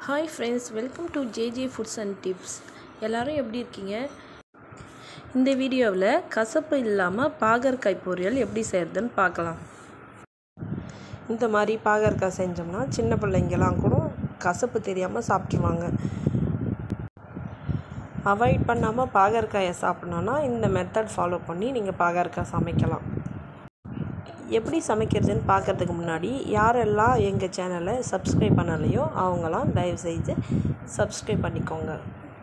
hi friends welcome to JJ foods and tips எல்லோரும் எப்படி இருக்கீங்க இந்த வீடியோவில் கசப்பு இல்லாமல் பாகற்காய் பொரியல் எப்படி செய்கிறதுன்னு பார்க்கலாம் இந்த மாதிரி பாகற்காய் செஞ்சோம்னா சின்ன பிள்ளைங்கெல்லாம் கூட கசப்பு தெரியாமல் சாப்பிட்ருவாங்க அவாய்ட் பண்ணாமல் பாகற்காயை சாப்பிட்ணுன்னா இந்த மெத்தட் ஃபாலோ பண்ணி நீங்கள் பாகற்காய் சமைக்கலாம் எப்படி சமைக்கிறதுன்னு பார்க்கறதுக்கு முன்னாடி யாரெல்லாம் எங்கள் சேனலை சப்ஸ்கிரைப் பண்ணலையோ அவங்களாம் தயவுசெய்து சப்ஸ்கிரைப் பண்ணிக்கோங்க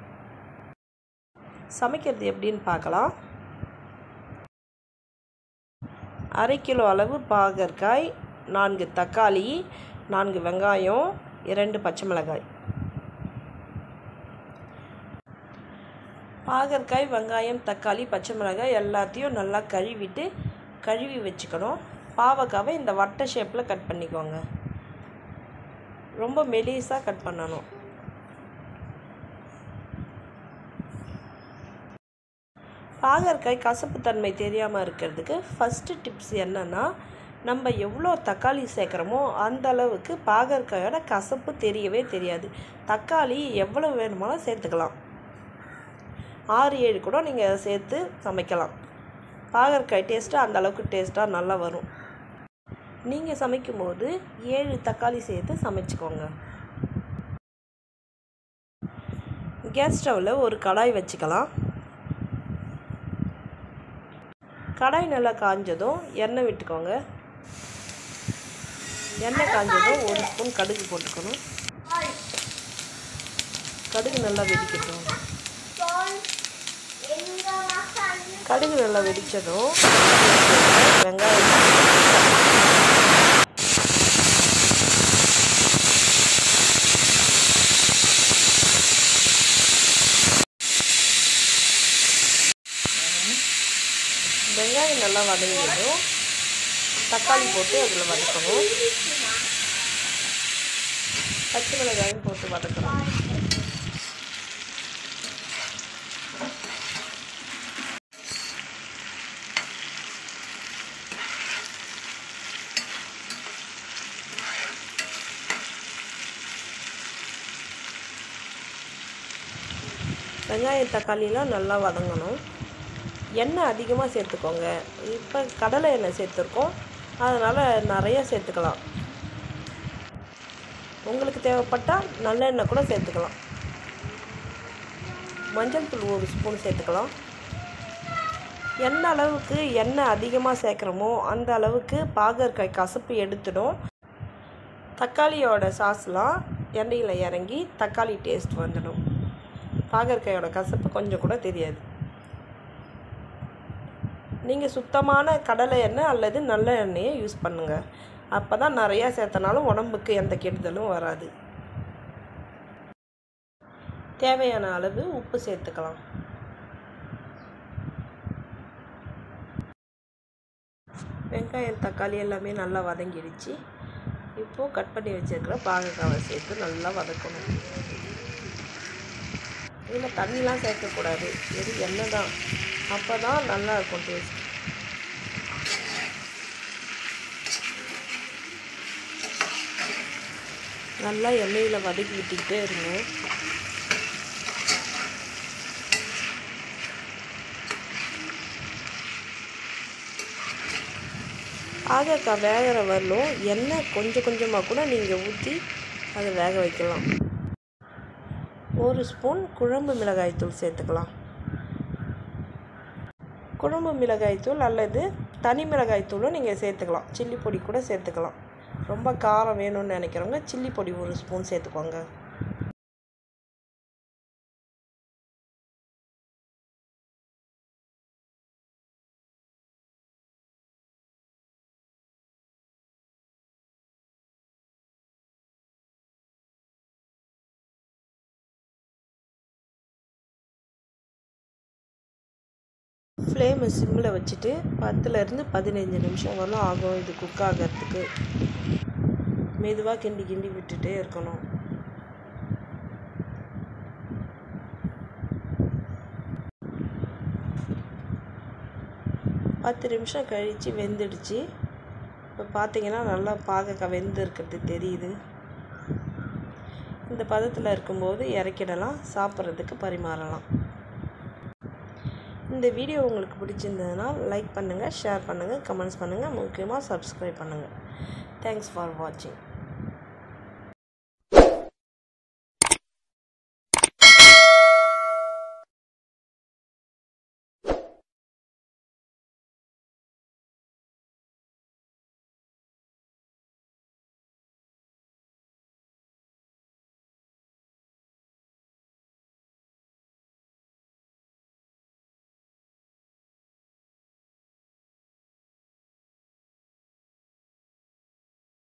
சமைக்கிறது எப்படின்னு பார்க்கலாம் அரை கிலோ அளவு பாகற்காய் நான்கு தக்காளி நான்கு வெங்காயம் இரண்டு பச்சை மிளகாய் பாகற்காய் வெங்காயம் தக்காளி பச்சை மிளகாய் எல்லாத்தையும் நல்லா கழுவிட்டு கழுவி வச்சுக்கணும் பாவக்காவை இந்த வட்ட ஷேப்பில் கட் பண்ணிக்கோங்க ரொம்ப மெலிசாக கட் பண்ணணும் பாகற்காய் கசப்புத்தன்மை தெரியாமல் இருக்கிறதுக்கு ஃபஸ்ட்டு டிப்ஸ் என்னென்னா நம்ம எவ்வளோ தக்காளி சேர்க்குறோமோ அந்த அளவுக்கு பாகற்காயோட கசப்பு தெரியவே தெரியாது தக்காளி எவ்வளோ வேணுமாலும் சேர்த்துக்கலாம் ஆறு ஏழு கூட நீங்கள் சேர்த்து சமைக்கலாம் பாகற்காய் டேஸ்ட்டு அந்த அளவுக்கு டேஸ்ட்டாக நல்லா வரும் நீங்கள் சமைக்கும்போது ஏழு தக்காளி சேர்த்து சமைச்சிக்கோங்க கேஸ் ஸ்டவ்வில் ஒரு கடாய் வச்சுக்கலாம் கடாய் நல்லா காஞ்சதும் எண்ணெய் விட்டுக்கோங்க எண்ணெய் காஞ்சதும் ஒரு ஸ்பூன் கடுகு போட்டுக்கணும் கடுகு நல்லா வெடிக்கட்டும் கடுகு நல்லா வெடித்ததும் வெங்காயம் வெங்காயம் நல்லா வதங்கிடும் தக்காளி போட்டு அதில் வதக்கணும் பச்சை மிளகாயும் போட்டு வதக்கணும் வெங்காயம் தக்காளிலாம் நல்லா வதங்கணும் எண்ணெய் அதிகமாக சேர்த்துக்கோங்க இப்போ கடலை எண்ணெய் சேர்த்துருக்கோம் அதனால் நிறைய சேர்த்துக்கலாம் உங்களுக்கு தேவைப்பட்டால் நல்லெண்ணெய் கூட சேர்த்துக்கலாம் மஞ்சள் தூள் ஒரு ஸ்பூன் சேர்த்துக்கலாம் எந்த அளவுக்கு எண்ணெய் அதிகமாக சேர்க்குறோமோ அந்த அளவுக்கு பாகற்காய் கசப்பு எடுத்துடும் தக்காளியோட சாஸ்லாம் எண்ணெயில் இறங்கி தக்காளி டேஸ்ட் வந்துடும் பாகற்காயோட கசப்பு கொஞ்சம் கூட தெரியாது நீங்கள் சுத்தமான கடலை எண்ணெய் அல்லது நல்ல எண்ணெயை யூஸ் பண்ணுங்கள் அப்போ தான் நிறையா சேர்த்தனாலும் உடம்புக்கு எந்த கெடுதலும் வராது தேவையான அளவு உப்பு சேர்த்துக்கலாம் வெங்காயம் தக்காளி எல்லாமே நல்லா வதங்கிடுச்சு இப்போது கட் பண்ணி வச்சுருக்கிற பாகக்காவை சேர்த்து நல்லா வதக்கணும் இதில் தண்ணிலாம் சேர்க்கக்கூடாது வெறும் எண்ணெய் தான் அப்போ தான் நல்லா இருக்கும் டேஸ்ட் நல்லா எண்ணெயில் வதக்கி விட்டுக்கிட்டே இருங்க பாகக்காய் வேகிற வரலும் எண்ணெய் கொஞ்சம் கொஞ்சமாக கூட நீங்கள் ஊற்றி அதை வேக வைக்கலாம் ஒரு ஸ்பூன் குழம்பு மிளகாய்த்தூள் சேர்த்துக்கலாம் குழம்பு மிளகாய்த்தூள் அல்லது தனி மிளகாய்த்தூளும் நீங்கள் சேர்த்துக்கலாம் சில்லி பொடி கூட சேர்த்துக்கலாம் ரொம்ப காரம் வேணும்னு நினைக்கிறவங்க சில்லி பொடி ஒரு ஸ்பூன் சேர்த்துக்கோங்க ஃப்ளேமை சிம்மில் வச்சுட்டு பத்துலேருந்து பதினஞ்சு நிமிஷம் வரலும் ஆகும் இது குக் ஆகிறதுக்கு மெதுவாக கிண்டி கிண்டி விட்டுட்டே இருக்கணும் பத்து நிமிஷம் கழித்து வெந்துடுச்சு இப்போ பார்த்தீங்கன்னா நல்லா பாகக்காய் வெந்து இருக்கிறது தெரியுது இந்த பதத்தில் இருக்கும்போது இறக்கிடலாம் சாப்பிட்றதுக்கு பரிமாறலாம் இந்த வீடியோ உங்களுக்கு பிடிச்சிருந்ததுன்னா லைக் பண்ணுங்கள் ஷேர் பண்ணுங்கள் கமெண்ட்ஸ் பண்ணுங்கள் முக்கியமாக சப்ஸ்கிரைப் பண்ணுங்கள் தேங்க்ஸ் ஃபார் வாட்சிங்